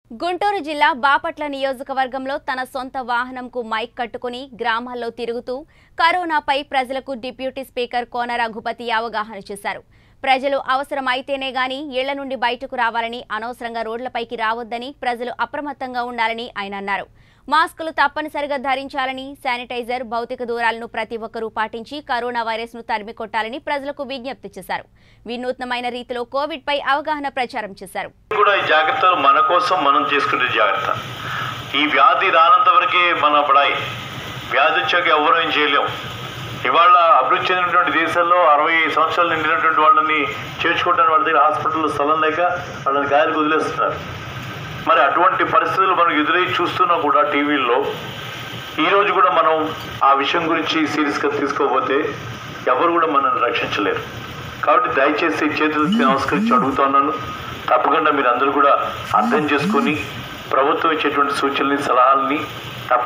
గుంటూరు జిల్లా బాపట్ల నియోజకవర్గంలో తన సొంత వాహనంకు మైక్ కట్టుకుని గ్రామాల్లో తిరుగుతూ కరోనాపై ప్రజలకు డిప్యూటీ స్పీకర్ కోన రఘుపతి అవగాహన చేశారు ప్రజలు అవసరమైతేనే గాని ఇళ్ల నుండి బయటకు రావాలని అనవసరంగా రోడ్లపైకి రావద్దని ప్రజలు అప్రమత్తంగా ఉండాలని ఆయన అన్నారు మాస్కులు తప్పనిసరిగా ధరించాలని శానిటైజర్ భౌతిక దూరాలను ప్రతి ఒక్కరూ పాటించి కరోనా వైరస్ ను తరిమి కొట్టాలని ప్రజలకు విజ్ఞప్తి చేశారు వినూత్నమైన రీతిలో కోవిడ్ పై అవగాహన ప్రచారం చేశారు కూడా ఈ జాగ్రత్తలు మన కోసం మనం చేసుకునే జాగ్రత్త ఈ వ్యాధి రానంత వరకే మన పడాయి వ్యాధి వచ్చాక ఎవరూ ఏం చేయలేం ఇవాళ అభివృద్ధి చెందినటువంటి దేశాల్లో అరవై సంవత్సరాలు నిండినటువంటి వాళ్ళని చేర్చుకోవడానికి వాళ్ళ దగ్గర హాస్పిటల్లో స్థలం లేక వాళ్ళని గాలికి వదిలేస్తున్నారు మరి అటువంటి పరిస్థితులు మనకు ఎదురై చూస్తున్నా కూడా టీవీల్లో ఈరోజు కూడా మనం ఆ విషయం గురించి సీరియస్గా తీసుకోకపోతే ఎవరు కూడా మనల్ని రక్షించలేరు కాబట్టి దయచేసి చేతులెత్తి నమస్కరించి అడుగుతున్నాను తప్పకుండా మీరు అందరూ కూడా అర్థం చేసుకొని ప్రభుత్వం ఇచ్చేటువంటి సూచనల్ని సలహాలని తప్ప